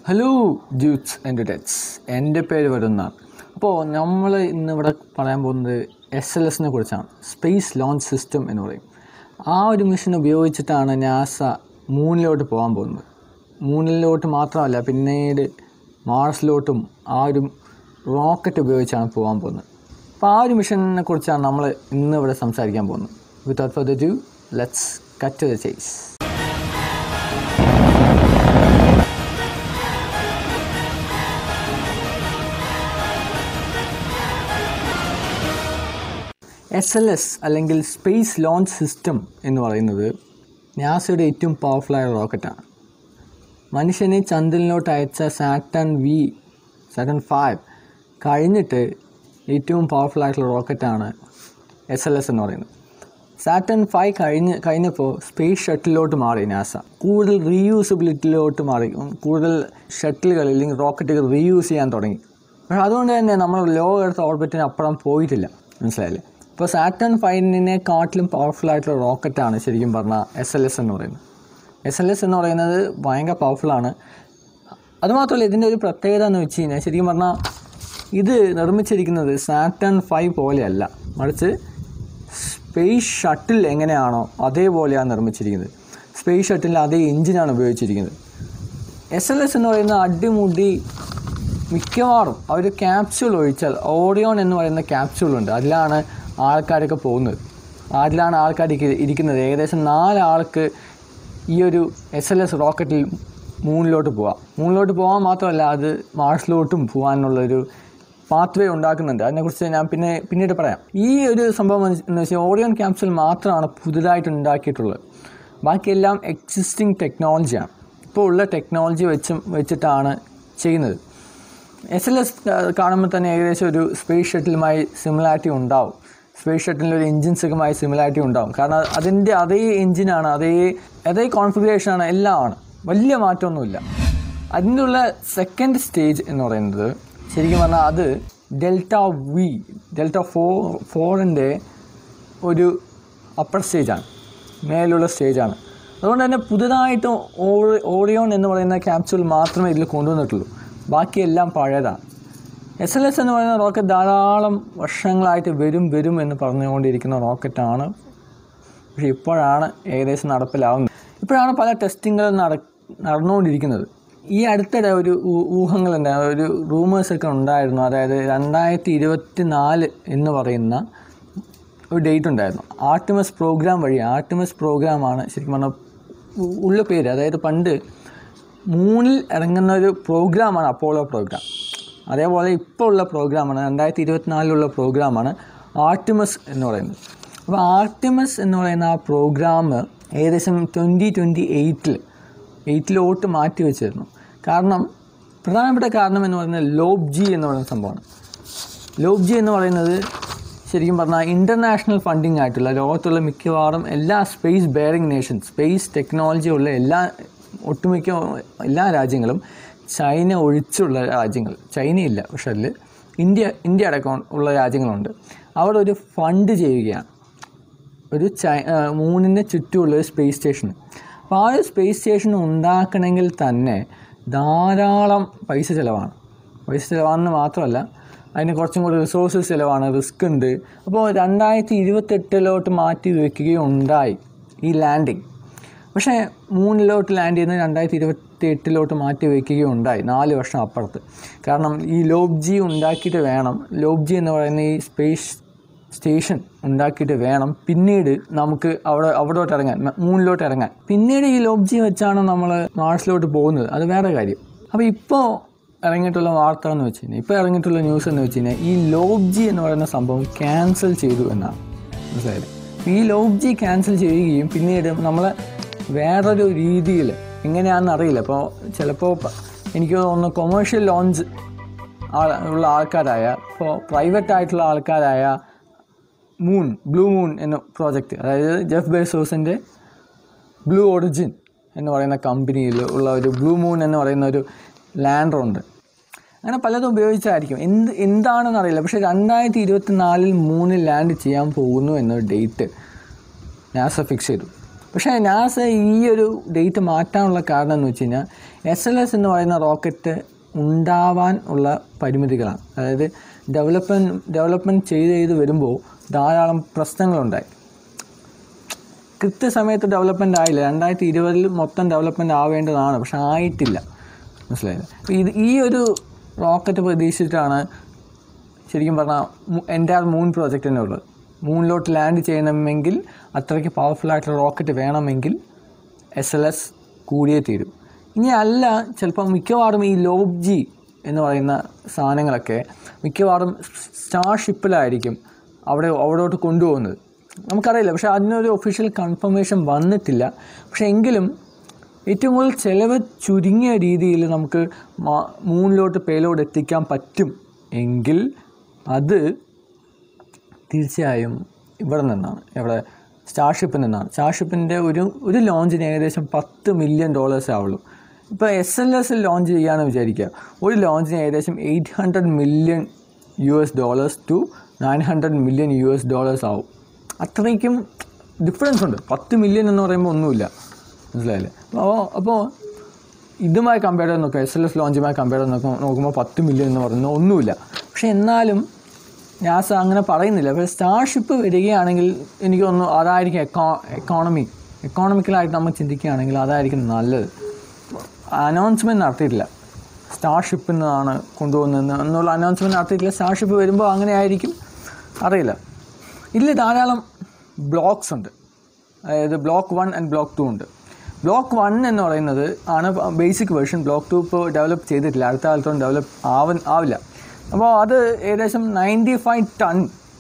hello ഡ്യൂട്ട്സ് and debts എൻ്റെ പേര് വരുന്ന അപ്പോൾ നമ്മൾ ഇന്നിവിടെ പറയാൻ പോകുന്നത് എസ് എൽ എസിനെ കുറിച്ചാണ് സ്പേസ് ലോഞ്ച് സിസ്റ്റം എന്ന് പറയും ആ ഒരു മിഷൻ ഉപയോഗിച്ചിട്ടാണ് നാസ മൂണിലോട്ട് പോകാൻ പോകുന്നത് മൂണിലോട്ട് മാത്രമല്ല പിന്നീട് മാർസിലോട്ടും ആ ഒരു റോക്കറ്റ് ഉപയോഗിച്ചാണ് പോകാൻ പോകുന്നത് അപ്പോൾ ആ ഒരു മിഷനെ കുറിച്ചാണ് നമ്മൾ ഇന്ന് ഇവിടെ സംസാരിക്കാൻ പോകുന്നത് without further ado let's cut the chase S L S അല്ലെങ്കിൽ സ്പേസ് ലോഞ്ച് സിസ്റ്റം എന്ന് പറയുന്നത് നാസയുടെ ഏറ്റവും പവർഫുള്ളായ റോക്കറ്റാണ് മനുഷ്യനെ ചന്ദ്രനിലോട്ട് അയച്ച സാറ്റൺ വി സാറ്റൺ ഫൈവ് കഴിഞ്ഞിട്ട് ഏറ്റവും പവർഫുൾ ആയിട്ടുള്ള റോക്കറ്റാണ് എസ് എൽ എസ് എന്ന് പറയുന്നത് സാറ്റൺ ഫൈവ് കഴിഞ്ഞ് കഴിഞ്ഞപ്പോൾ സ്പേസ് ഷട്ടിലോട്ട് മാറി നാസ കൂടുതൽ റീയൂസബിലിറ്റിയിലോട്ട് മാറി കൂടുതൽ ഷട്ടിലുകൾ അല്ലെങ്കിൽ റോക്കറ്റുകൾ റീയൂസ് ചെയ്യാൻ തുടങ്ങി പക്ഷേ അതുകൊണ്ട് തന്നെ നമ്മൾ ലോ എർത്ത് ഓർബിറ്റിന് അപ്പുറം പോയിട്ടില്ല മനസ്സിലായില്ലേ ഇപ്പോൾ സാറ്റൺ ഫൈവിനെ കാട്ടിലും പവർഫുൾ ആയിട്ടുള്ള റോക്കറ്റാണ് ശരിക്കും പറഞ്ഞാൽ എസ് എൽ എസ് എന്ന് പറയുന്നത് എസ് എൽ എസ് എന്ന് പറയുന്നത് ഭയങ്കര പവർഫുള്ളാണ് അതുമാത്രമല്ല ഇതിൻ്റെ ഒരു പ്രത്യേകത എന്ന് വെച്ച് കഴിഞ്ഞാൽ ശരിക്കും പറഞ്ഞാൽ ഇത് നിർമ്മിച്ചിരിക്കുന്നത് സാറ്റൺ ഫൈവ് പോലെയല്ല മറിച്ച് സ്പേസ് ഷട്ടിൽ എങ്ങനെയാണോ അതേപോലെയാണ് നിർമ്മിച്ചിരിക്കുന്നത് സ്പേസ് ഷട്ടിലിൽ അതേ എഞ്ചിനാണ് ഉപയോഗിച്ചിരിക്കുന്നത് എസ് എൽ എസ് എന്ന് പറയുന്ന അടിമുടി മിക്കവാറും ആ ഒരു ക്യാപ്സ്യൂൾ ഒഴിച്ചാൽ ഓറിയോൺ എന്ന് പറയുന്ന ക്യാപ്സ്യൂളുണ്ട് അതിലാണ് ആൾക്കാരൊക്കെ പോകുന്നത് അതിലാണ് ആൾക്കാർ ഇരി- ഇരിക്കുന്നത് ഏകദേശം നാലാൾക്ക് ഈ ഒരു എസ് എൽ എസ് റോക്കറ്റിൽ മൂണിലോട്ട് പോവാം മൂണിലോട്ട് പോകാൻ മാത്രമല്ല അത് മാർസിലോട്ടും പോകാനുള്ളൊരു പാത്ത് വേ ഉണ്ടാക്കുന്നുണ്ട് അതിനെക്കുറിച്ച് ഞാൻ പിന്നെ പിന്നീട് പറയാം ഈ ഒരു സംഭവം എന്ന് വെച്ചാൽ ഓറിയോൺ ക്യാപ്സ്യൂൾ മാത്രമാണ് പുതുതായിട്ട് ഉണ്ടാക്കിയിട്ടുള്ളത് ബാക്കിയെല്ലാം എക്സിസ്റ്റിംഗ് ടെക്നോളജിയാണ് ഇപ്പോൾ ഉള്ള ടെക്നോളജി വെച്ചും വെച്ചിട്ടാണ് ചെയ്യുന്നത് എസ് എൽ എസ് കാണുമ്പോൾ തന്നെ ഏകദേശം ഒരു സ്പേസ് ഷട്ടിലുമായി സിമിലാരിറ്റി ഉണ്ടാവും സ്പേസ് ഷട്ടിലിൻ്റെ ഒരു എഞ്ചിൻസൊക്കെയുമായി സിമിലാരിറ്റി ഉണ്ടാവും കാരണം അതിൻ്റെ അതേ എഞ്ചിനാണ് അതേ അതേ കോൺഫിഗറേഷനാണ് എല്ലാം ആണ് വലിയ മാറ്റമൊന്നുമില്ല അതിൻ്റെ ഉള്ള സെക്കൻഡ് സ്റ്റേജ് എന്ന് പറയുന്നത് ശരിക്കും പറഞ്ഞാൽ അത് ഡെൽറ്റ വി ഡെൽറ്റ ഫോർ ഫോറിൻ്റെ ഒരു അപ്പർ സ്റ്റേജാണ് മേലുള്ള സ്റ്റേജാണ് അതുകൊണ്ട് തന്നെ പുതുതായിട്ട് ഓറി ഓറിയോൺ എന്ന് പറയുന്ന ക്യാപ്സ്യൂൾ മാത്രമേ ഇതിൽ കൊണ്ടുവന്നിട്ടുള്ളൂ ബാക്കിയെല്ലാം പഴയതാണ് എസ് എൽ എസ് എന്ന് പറയുന്ന റോക്കറ്റ് ധാരാളം വർഷങ്ങളായിട്ട് വരും വരും എന്ന് പറഞ്ഞുകൊണ്ടിരിക്കുന്ന റോക്കറ്റാണ് പക്ഷേ ഇപ്പോഴാണ് ഏകദേശം നടപ്പിലാവുന്നത് ഇപ്പോഴാണ് പല ടെസ്റ്റിങ്ങുകളും നട നടന്നുകൊണ്ടിരിക്കുന്നത് ഈ അടുത്തിടെ ഒരു ഊ- ഊഹങ്ങളുണ്ട് ഒരു റൂമേഴ്സൊക്കെ ഉണ്ടായിരുന്നു അതായത് രണ്ടായിരത്തി ഇരുപത്തി നാല് എന്ന് പറയുന്ന ഒരു ഡേറ്റ് ഉണ്ടായിരുന്നു ആർട്ടിമസ് പ്രോഗ്രാം വഴി ആർട്ടിമസ് പ്രോഗ്രാമാണ് ശരിക്കും പറഞ്ഞാൽ ഉ- ഉള്ള പേര് അതായത് പണ്ട് മൂണിൽ ഇറങ്ങുന്ന ഒരു പ്രോഗ്രാമാണ് അപ്പോളോ പ്രോഗ്രാം അതേപോലെ ഇപ്പോൾ ഉള്ള പ്രോഗ്രാമാണ് രണ്ടായിരത്തി ഇരുപത്തിനാലിലുള്ള പ്രോഗ്രാമാണ് ആർട്ടിമസ് എന്ന് പറയുന്നത് അപ്പോൾ ആർട്ടിമസ് എന്ന് പറയുന്ന ആ പ്രോഗ്രാം ഏകദേശം ട്വൻറ്റി ട്വൻറ്റി എയ്റ്റിൽ എയ്റ്റിലോട്ട് മാറ്റി വെച്ചിരുന്നു കാരണം പ്രധാനപ്പെട്ട കാരണം എന്ന് പറയുന്നത് ലോബ് ജി എന്ന് പറയുന്ന സംഭവമാണ് ലോബ് ജി എന്ന് പറയുന്നത് ശരിക്കും പറഞ്ഞാൽ ഇൻ്റർനാഷണൽ ഫണ്ടിങ് ആയിട്ടുള്ള ലോകത്തുള്ള മിക്കവാറും എല്ലാ space bearing nation space technology ഉള്ള എല്ലാ ഒട്ടുമിക്ക എല്ലാ രാജ്യങ്ങളും ചൈന ഒഴിച്ചുള്ള രാജ്യങ്ങൾ ചൈനയില്ല പക്ഷെ അതിൽ ഇന്ത്യ ഇന്ത്യ അടക്കം ഉള്ള രാജ്യങ്ങളുണ്ട് അവിടെ ഒരു ഫണ്ട് ചെയ്യുകയാണ് ഒരു ചൈ ആ, മൂണിന് ചുറ്റുമുള്ള ഒരു സ്പേസ് സ്റ്റേഷൻ അപ്പോൾ ആ ഒരു സ്പേസ് സ്റ്റേഷൻ ഉണ്ടാക്കണമെങ്കിൽ തന്നെ ധാരാളം പൈസ ചിലവാണ് പൈസ ചിലവാണെന്ന് മാത്രമല്ല അതിന് കുറച്ചും കൂടി റിസോഴ്സസ് ചിലവാണ് റിസ്ക് ഉണ്ട് അപ്പോൾ രണ്ടായിരത്തി ഇരുപത്തെട്ടിലോട്ട് മാറ്റി വയ്ക്കുകയുണ്ടായി ഈ ലാൻഡിങ് പക്ഷേ മൂന്നിലോട്ട് ലാൻഡ് ചെയ്യുന്നത് രണ്ടായിരത്തി ഇരുപത്തി എട്ടിലോട്ട് മാറ്റി വയ്ക്കുകയുണ്ടായി നാല് വർഷം അപ്പുറത്ത് കാരണം ഈ ലോബ് ജി ഉണ്ടാക്കിയിട്ട് വേണം ലോബ് ജി എന്ന് പറയുന്ന ഈ സ്പേസ് സ്റ്റേഷൻ ഉണ്ടാക്കിയിട്ട് വേണം പിന്നീട് നമുക്ക് അവിടെ അവിടോട്ട് ഇറങ്ങാൻ മ- മൂണിലോട്ട് ഇറങ്ങാൻ പിന്നീട് ഈ ലോബ് ജി വെച്ചാണ് നമ്മൾ മാർസിലോട്ട് പോകുന്നത് അത് വേറെ കാര്യം അപ്പോൾ ഇപ്പോൾ ഇറങ്ങിയിട്ടുള്ള വാർത്ത എന്ന് വെച്ച് കഴിഞ്ഞാൽ ഇപ്പോൾ ഇറങ്ങിയിട്ടുള്ള ന്യൂസ് എന്ന് വെച്ച് കഴിഞ്ഞാൽ ഈ ലോബ് ജി എന്ന് പറയുന്ന സംഭവം ക്യാൻസൽ ചെയ്തു എന്നാണ് മനസ്സിലായത് ഈ ലോബ് ജി ക്യാൻസൽ ചെയ്യുകയും പിന്നീട് നമ്മളെ വേറൊരു രീതിയിൽ എങ്ങനെയാണെന്ന് അറിയില്ല അപ്പോൾ ചിലപ്പോൾ പ- എനിക്ക് തോന്നുന്നു കൊമേഴ്ഷ്യൽ ലോഞ്ച് ആൾ ഉള്ള ആൾക്കാരായ ഇപ്പോൾ പ്രൈവറ്റ് ആയിട്ടുള്ള ആൾക്കാരായ മൂൺ ബ്ലൂ മൂൺ എന്ന പ്രോജക്റ്റ് അതായത് ജെഫ് ബേസോസിൻ്റെ ബ്ലൂ ഒറിജിൻ എന്ന് പറയുന്ന കമ്പനിയിൽ ഉള്ള ഒരു ബ്ലൂ മൂൺ എന്ന് പറയുന്ന ഒരു ലാൻഡർ ഉണ്ട് അങ്ങനെ പലതും ഉപയോഗിച്ചായിരിക്കും എന്ത് എന്താണെന്ന് അറിയില്ല പക്ഷേ രണ്ടായിരത്തി ഇരുപത്തി നാലിൽ മൂന്നിൽ ലാൻഡ് ചെയ്യാൻ പോകുന്നു എന്നൊരു ഡേറ്റ് നാസ ഫിക്സ് ചെയ്തു പക്ഷേ നാസ ഈ ഒരു ഡേറ്റ് മാറ്റാനുള്ള കാരണം എന്ന് വെച്ച് കഴിഞ്ഞാൽ എസ് എൽ എസ് എന്ന് പറയുന്ന റോക്കറ്റ് ഉണ്ടാവാൻ ഉള്ള പരിമിതികളാണ് അതായത് ഡെവലപ്മെൻറ്റ് ഡെവലപ്മെൻറ്റ് ചെയ്ത് ചെയ്ത് വരുമ്പോൾ ധാരാളം പ്രശ്നങ്ങളുണ്ടായി കൃത്യസമയത്ത് ഡെവലപ്മെൻ്റ് ആയില്ല രണ്ടായിരത്തി ഇരുപതിൽ മൊത്തം ഡെവലപ്മെൻ്റ് ആവേണ്ടതാണ് പക്ഷെ ആയിട്ടില്ല മനസ്സിലായില്ല അപ്പോൾ ഇത് ഈ ഒരു റോക്കറ്റ് പ്രതീക്ഷിച്ചിട്ടാണ് ശരിക്കും പറഞ്ഞാൽ എൻ്റെ മൂൺ പ്രോജക്റ്റ് തന്നെ ഉള്ളത് മൂണിലോട്ട് ലാൻഡ് ചെയ്യണമെങ്കിൽ അത്രയ്ക്ക് പവർഫുൾ ആയിട്ടുള്ള റോക്കറ്റ് വേണമെങ്കിൽ എസ് എൽ എസ് കൂടിയേ തീരും ഇനി അല്ല ചിലപ്പോൾ മിക്കവാറും ഈ ലോബ് ജി എന്ന് പറയുന്ന സാധനങ്ങളൊക്കെ മിക്കവാറും സ്റ്റാർ ഷിപ്പിലായിരിക്കും അവിടെ അവിടോട്ട് കൊണ്ടുപോകുന്നത് നമുക്കറിയില്ല പക്ഷേ അതിനൊരു ഒഫീഷ്യൽ കൺഫർമേഷൻ വന്നിട്ടില്ല പക്ഷേ എങ്കിലും ഏറ്റവും കൂടുതൽ ചിലവ് ചുരുങ്ങിയ രീതിയിൽ നമുക്ക് മാ- മൂണിലോട്ട് പേലോട് എത്തിക്കാൻ പറ്റും എങ്കിൽ അത് തീർച്ചയായും ഇവിടെ നിന്നാണ് ഇവിടെ സ്റ്റാർഷിപ്പിൽ നിന്നാണ് സ്റ്റാർഷിപ്പിൻ്റെ ഒരു ഒരു ലോഞ്ചിന് ഏകദേശം പത്ത് മില്യൺ ഡോളേഴ്സേ ആവുള്ളൂ ഇപ്പോൾ എസ് എൽ എസ് ലോഞ്ച് ചെയ്യാമെന്ന് വിചാരിക്കുക ഒരു ലോഞ്ചിന് ഏകദേശം eight hundred million U S dollars to nine hundred million U S dollars ആവും അത്രയ്ക്കും ഡിഫറൻസ് ഉണ്ട് പത്ത് മില്യൺ എന്ന് പറയുമ്പോൾ ഒന്നുമില്ല മനസ്സിലായില്ലേ അപ്പോൾ അപ്പോൾ ഇതുമായി കമ്പയർ ചെയ്ത് നോക്കുക എസ് എൽ എസ് ലോഞ്ചുമായി കമ്പയർ ചെയ്ത് നോക്കുമ്പോൾ നോക്കുമ്പോൾ പത്ത് മില്യൺ എന്ന് പറയുന്നത് ഒന്നുമില്ല പക്ഷേ എന്നാലും നാസ അങ്ങനെ പറയുന്നില്ല പക്ഷേ സ്റ്റാർഷിപ്പ് വരികയാണെങ്കിൽ എനിക്ക് തോന്നുന്നു അതായിരിക്കും എക്കോ എക്കോണമി എക്കോണമിക്കലായിട്ട് നമ്മൾ ചിന്തിക്കുകയാണെങ്കിൽ അതായിരിക്കും നല്ലത് അനൗൺസ്മെൻറ്റ് നടത്തിയിട്ടില്ല സ്റ്റാർഷിപ്പിൽ നിന്നാണ് കൊണ്ടുപോകുന്നത് എന്നുള്ള അനൗൺസ്മെൻറ്റ് നടത്തിയിട്ടില്ല സ്റ്റാർഷിപ്പ് വരുമ്പോൾ അങ്ങനെ ആയിരിക്കും അറിയില്ല ഇതിൽ ധാരാളം ബ്ലോക്സ് ഉണ്ട് അതായത് block one and block two ഉണ്ട് ബ്ലോക്ക് വൺ എന്ന് പറയുന്നത് ആണ് ബേസിക് വേർഷൻ ബ്ലോക്ക് ടു ഇപ്പോൾ ഡെവലപ്പ് ചെയ്തിട്ടില്ല അടുത്ത കാലത്തൊന്നും ഡെവലപ്പ് ആവ ആവില്ല അപ്പോൾ അത് ഏകദേശം നയൻറ്റി ഫൈവ് ടൺ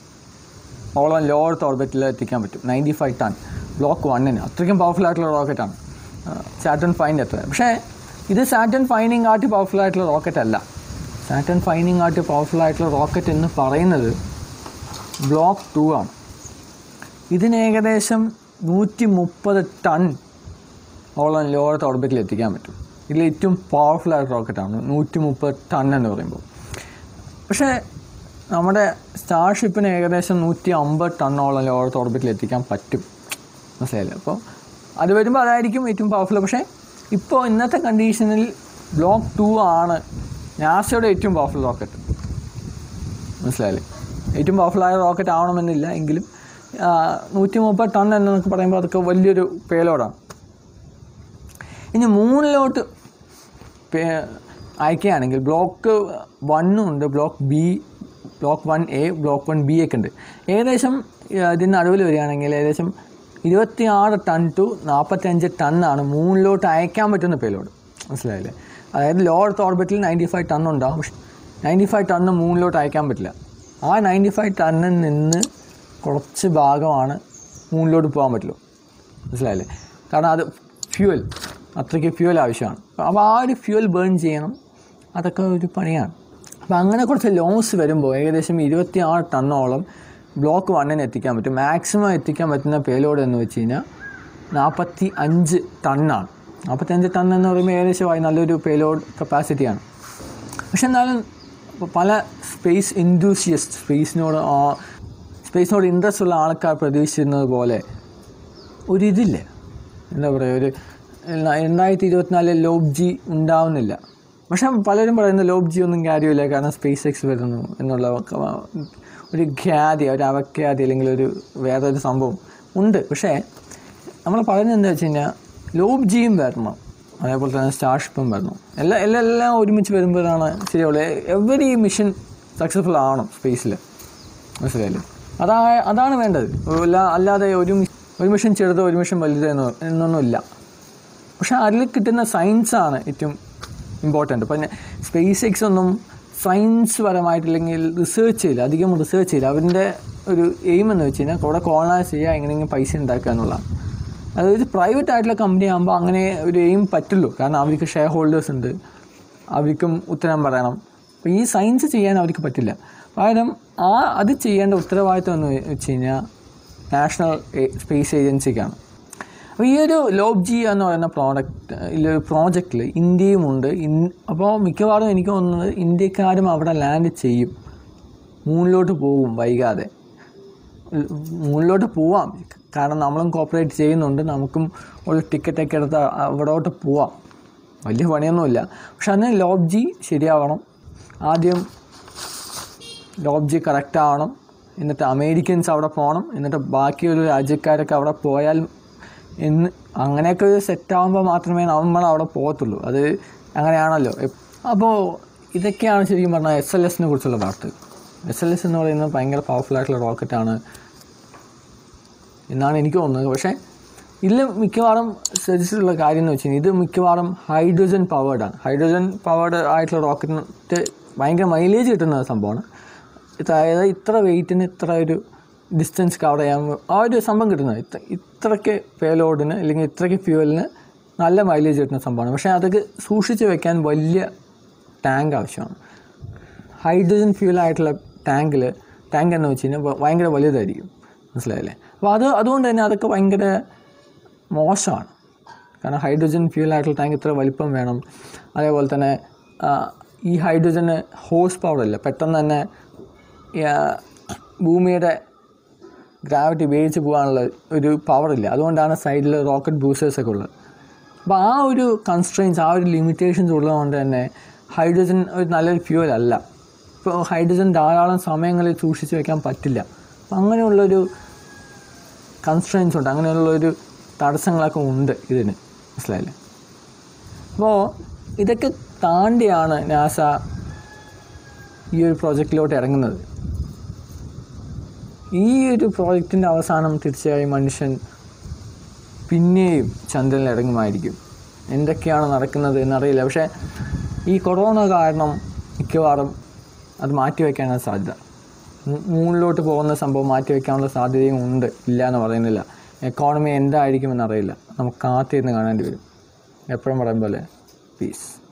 ഓളം ലോവർത്ത് ഓർബിറ്റിൽ എത്തിക്കാൻ പറ്റും നയൻറ്റി ഫൈവ് ടൺ ബ്ലോക്ക് വണ്ണിന് അത്രയ്ക്കും പവർഫുൾ ആയിട്ടുള്ള റോക്കറ്റാണ് സാറ്റൺ ഫൈൻ്റെ അത്ര പക്ഷേ ഇത് സാറ്റൺ ഫൈനിങ് ആയിട്ട് പവർഫുൾ ആയിട്ടുള്ള റോക്കറ്റ് അല്ല സാറ്റൺ ഫൈനിങ് ആയിട്ട് പവർഫുൾ ആയിട്ടുള്ള റോക്കറ്റ് എന്ന് പറയുന്നത് ബ്ലോക്ക് ടു ആണ് ഇതിന് ഏകദേശം നൂറ്റി മുപ്പത് ടൺ ഓളം ലോവർ ഓർബിറ്റിൽ എത്തിക്കാൻ പറ്റും ഇതിൽ ഏറ്റവും പവർഫുൾ ആയിട്ട് റോക്കറ്റാണ് നൂറ്റി മുപ്പത് ടൺ എന്ന് പറയുമ്പോൾ പക്ഷേ നമ്മുടെ സ്റ്റാർഷിപ്പിന് ഏകദേശം നൂറ്റി അമ്പത് ടണ്ണോളം ലോവർ ഓർബിറ്റിൽ എത്തിക്കാൻ പറ്റും മനസ്സിലായില്ലേ അപ്പോൾ അത് വരുമ്പോൾ അതായിരിക്കും ഏറ്റവും പവർഫുൾ പക്ഷേ ഇപ്പോൾ ഇന്നത്തെ കണ്ടീഷനിൽ ബ്ലോക്ക് ടു ആണ് നാസയുടെ ഏറ്റവും പവർഫുൾ റോക്കറ്റ് മനസ്സിലായില്ലേ ഏറ്റവും പവർഫുള്ളായ റോക്കറ്റ് ആവണമെന്നില്ല എങ്കിലും നൂറ്റി മുപ്പത് ടൺ എന്നൊക്കെ പറയുമ്പോൾ അതൊക്കെ വലിയൊരു പേലോഡാണ് ഇനി മൂന്നിലോട്ട് പേ- അയക്കുകയാണെങ്കിൽ ബ്ലോക്ക് വണ്ണും ഉണ്ട് block B block one A block one B ഒക്കെ ഉണ്ട് ഏകദേശം ആ, ഇതിന് നടുവിൽ വരികയാണെങ്കിൽ ഏകദേശം ഇരുപത്തി ആറ് ടൺ ടു നാൽപ്പത്തഞ്ച് ടണ്ണാണ് മൂന്നിലോട്ട് അയക്കാൻ പറ്റുന്ന പേലോഡ് മനസ്സിലായില്ലേ അതായത് ലോവർ ഓർബിറ്റിൽ നയൻറ്റി ഫൈവ് ടൺ ഉണ്ടാവും പക്ഷെ നയൻറ്റി ഫൈവ് ടണ്ണ് മൂന്നിലോട്ട് അയക്കാൻ പറ്റില്ല ആ നയൻറ്റി ഫൈവ് ടണ്ണിൽ നിന്ന് കുറച്ച് ഭാഗമാണ് മൂന്നിലോട്ട് പോകാൻ പറ്റുള്ളൂ മനസ്സിലായില്ലേ കാരണം അത് ഫ്യൂവൽ അത്രയ്ക്ക് ഫ്യൂവൽ ആവശ്യമാണ് അപ്പോൾ ആ ഒരു ഫ്യൂവൽ ബേൺ ചെയ്യണം അതൊക്കെ ഒരു പണിയാണ് അപ്പോൾ അങ്ങനെ കുറച്ച് ലോസ് വരുമ്പോൾ ഏകദേശം ഇരുപത്തി ആറ് ടണ്ണോളം ബ്ലോക്ക് വണ്ണിന് എത്തിക്കാൻ പറ്റും മാക്സിമം എത്തിക്കാൻ പറ്റുന്ന പേലോഡ് എന്ന് വെച്ച് കഴിഞ്ഞാൽ നാൽപ്പത്തി അഞ്ച് ടണ്ണാണ് നാൽപ്പത്തി അഞ്ച് ടൺ എന്ന് പറയുമ്പോൾ ഏകദേശമായി നല്ലൊരു പേലോഡ് കപ്പാസിറ്റിയാണ് പക്ഷെ എന്നാലും ഇപ്പൊ പല സ്പേസ് ഇൻഡ്യൂസിയസ്റ്റ് സ്പേസിനോട് ആ- സ്പേസിനോട് ഇൻട്രസ്റ്റ് ഉള്ള ആൾക്കാർ പ്രതീക്ഷിച്ചിരുന്നത് പോലെ ഒരിതില്ല എന്താ പറയുക ഒരു ന- രണ്ടായിരത്തി ഇരുപത്തിനാലിൽ ലോബ് ജി ഉണ്ടാവുന്നില്ല പക്ഷെ പലരും പറയുന്ന ലോബ് ജി ഒന്നും കാര്യമില്ല കാരണം സ്പേസ് എക്സ് വരുന്നു എന്നുള്ള ഒക്കെ ഒരു ഖ്യാതി ഒരു അവഖ്യാതി അല്ലെങ്കിൽ ഒരു വേറൊരു സംഭവം ഉണ്ട് പക്ഷേ നമ്മൾ പറയുന്നത് എന്താ വെച്ച് കഴിഞ്ഞാൽ ലോബ് ജിയും വരണം അതേപോലെ തന്നെ സ്റ്റാർഷിപ്പും വരണം എല്ലാം എല്ലാം എല്ലാം ഒരുമിച്ച് വരുമ്പോഴാണ് ശരിയാവുള്ളൂ എവരി മിഷൻ സക്സസ്ഫുൾ ആവണം സ്പേസിൽ മനസ്സിലായില്ലേ അതാ അതാണ് വേണ്ടത് അല്ല അല്ലാതെ ഒരു മി- ഒരു മിഷൻ ചെറുതോ ഒരു മിഷൻ വലുതോ എന്നോ എന്നൊന്നുമില്ല പക്ഷെ അതിൽ കിട്ടുന്ന സയൻസാണ് ഏറ്റവും ഇമ്പോർട്ടൻറ്റ് പിന്നെ സ്പേസ് എക്സ് ഒന്നും സയൻസ് പരമായിട്ടില്ലെങ്കിൽ റിസേർച്ച് ചെയ്യില്ല അധികം റിസേർച്ച് ചെയ്യില്ല അവരുടെ ഒരു എയിം എന്ന് വെച്ച് കഴിഞ്ഞാൽ അവിടെ കോളനൈസ് ചെയ്യുക എങ്ങനെയെങ്കിലും പൈസ ഉണ്ടാക്കുക എന്നുള്ളതാണ് അതായത് പ്രൈവറ്റ് ആയിട്ടുള്ള കമ്പനി ആകുമ്പോൾ അങ്ങനെ ഒരു എയിം പറ്റുള്ളൂ കാരണം അവർക്ക് ഷെയർ ഹോൾഡേഴ്സ് ഉണ്ട് അവർക്കും ഉത്തരം പറയണം അപ്പോൾ ഈ സയൻസ് ചെയ്യാൻ അവർക്ക് പറ്റില്ല പകരം ആ അത് ചെയ്യേണ്ട ഉത്തരവാദിത്വം എന്ന് വെച്ച് കഴിഞ്ഞാൽ നാഷണൽ സ്പേസ് ഏജൻസിക്കാണ് അപ്പോൾ ഈ ഒരു ലോബ് ജി എന്ന് പറയുന്ന പ്രോഡക്റ്റ് ഇതിൽ പ്രോജക്റ്റിൽ ഇന്ത്യയുമുണ്ട് ഇൻ അപ്പോൾ മിക്കവാറും എനിക്ക് തോന്നുന്നത് ഇന്ത്യക്കാരും അവിടെ ലാൻഡ് ചെയ്യും മൂന്നിലോട്ട് പോകും വൈകാതെ മൂന്നിലോട്ട് പോവാം കാരണം നമ്മളും കോപ്പറേറ്റ് ചെയ്യുന്നുണ്ട് നമുക്കും ഒരു ടിക്കറ്റൊക്കെ എടുത്ത് അവിടോട്ട് പോവാം വലിയ പണിയൊന്നുമില്ല പക്ഷെ അതിന് ലോബ് ജി ശരിയാവണം ആദ്യം ലോബ് ജി കറക്റ്റ് ആവണം എന്നിട്ട് അമേരിക്കൻസ് അവിടെ പോകണം എന്നിട്ട് ബാക്കിയുള്ള രാജ്യക്കാരൊക്കെ അവിടെ പോയാൽ എന്ന് അങ്ങനെയൊക്കെ ഒരു സെറ്റ് ആകുമ്പോൾ മാത്രമേ നമ്മൾ അവിടെ പോകത്തുള്ളൂ അത് അങ്ങനെയാണല്ലോ അപ്പോൾ ഇതൊക്കെയാണ് ശരിക്കും പറഞ്ഞാൽ എസ് എൽ എസിനെ കുറിച്ചുള്ള വാർത്ത എസ് എൽ എസ് എന്ന് പറയുന്നത് ഭയങ്കര പവർഫുൾ ആയിട്ടുള്ള റോക്കറ്റാണ് എന്നാണ് എനിക്ക് തോന്നുന്നത് പക്ഷേ ഇതിൽ മിക്കവാറും ശ്രദ്ധിച്ചിട്ടുള്ള കാര്യം എന്ന് വെച്ച് കഴിഞ്ഞാൽ ഇത് മിക്കവാറും ഹൈഡ്രജൻ പവേർഡാണ് ഹൈഡ്രജൻ പവേർഡ് ആയിട്ടുള്ള റോക്കറ്റിന് ഭയങ്കര മൈലേജ് കിട്ടുന്ന സംഭവമാണ് അതായത് ഇത്ര വെയിറ്റിന് ഇത്ര ഒരു ഡിസ്റ്റൻസ് കവർ ചെയ്യാൻ ആ ഒരു സംഭവം കിട്ടുന്നത് ഇത്ര ഇത്രയ്ക്ക് പേലോഡിന് അല്ലെങ്കിൽ ഇത്രയ്ക്ക് ഫ്യൂവലിന് നല്ല മൈലേജ് കിട്ടുന്ന സംഭവമാണ് പക്ഷേ അതൊക്കെ സൂക്ഷിച്ച് വെക്കാൻ വലിയ ടാങ്ക് ആവശ്യമാണ് ഹൈഡ്രജൻ ഫ്യൂലായിട്ടുള്ള ടാങ്കിൽ ടാങ്ക് എന്ന് വെച്ച് കഴിഞ്ഞാൽ ഭ- ഭയങ്കര വലുതായിരിക്കും മനസ്സിലായില്ലേ അപ്പോൾ അത് അതുകൊണ്ട് തന്നെ അതൊക്കെ ഭയങ്കര മോശമാണ് കാരണം ഹൈഡ്രജൻ ഫ്യൂലായിട്ടുള്ള ടാങ്ക് ഇത്ര വലിപ്പം വേണം അതേപോലെ തന്നെ ആ, ഈ ഹൈഡ്രജന് ഹോഴ്സ് പവർ ഇല്ല പെട്ടെന്ന് തന്നെ ഈ, ആ, ഭൂമിയുടെ ഗ്രാവിറ്റി ഉപയോഗിച്ച് പോകാനുള്ള ഒരു പവർ ഇല്ല അതുകൊണ്ടാണ് സൈഡിൽ റോക്കറ്റ് ബൂസ്റ്റേഴ്സ് ഒക്കെ ഉള്ളത് അപ്പോൾ ആ ഒരു കൺസ്ട്രെയിൻസ് ആ ഒരു ലിമിറ്റേഷൻസ് ഉള്ളതുകൊണ്ട് തന്നെ ഹൈഡ്രജൻ ഒരു നല്ലൊരു ഫ്യൂവൽ അല്ല ഇപ്പോൾ ഹൈഡ്രജൻ ധാരാളം സമയങ്ങളിൽ സൂക്ഷിച്ച് വെക്കാൻ പറ്റില്ല അപ്പം അങ്ങനെയുള്ളൊരു കൺസ്ട്രെയിൻസ് ഉണ്ട് അങ്ങനെയുള്ളൊരു തടസ്സങ്ങളൊക്കെ ഉണ്ട് ഇതിന് മനസ്സിലായില്ലേ അപ്പോൾ ഇതൊക്കെ താണ്ടിയാണ് നാസ ഈ ഒരു പ്രോജക്റ്റിലോട്ട് ഇറങ്ങുന്നത് ഈ ഒരു പ്രോജക്റ്റിൻ്റെ അവസാനം തീർച്ചയായും മനുഷ്യൻ പിന്നെയും ചന്ദ്രനിൽ ഇറങ്ങുമായിരിക്കും എന്തൊക്കെയാണ് നടക്കുന്നത് എന്നറിയില്ല പക്ഷേ ഈ കൊറോണ കാരണം മിക്കവാറും അത് മാറ്റിവെക്കാനാണ് സാധ്യത മൂ- മൂണിലോട്ട് പോകുന്ന സംഭവം മാറ്റിവെക്കാനുള്ള സാധ്യതയും ഉണ്ട് ഇല്ല എന്ന് പറയുന്നില്ല എക്കോണമി എന്തായിരിക്കുമെന്ന് അറിയില്ല നമുക്ക് കാത്തിരുന്ന് കാണേണ്ടി വരും എപ്പോഴും പറയും പോലെ പീസ്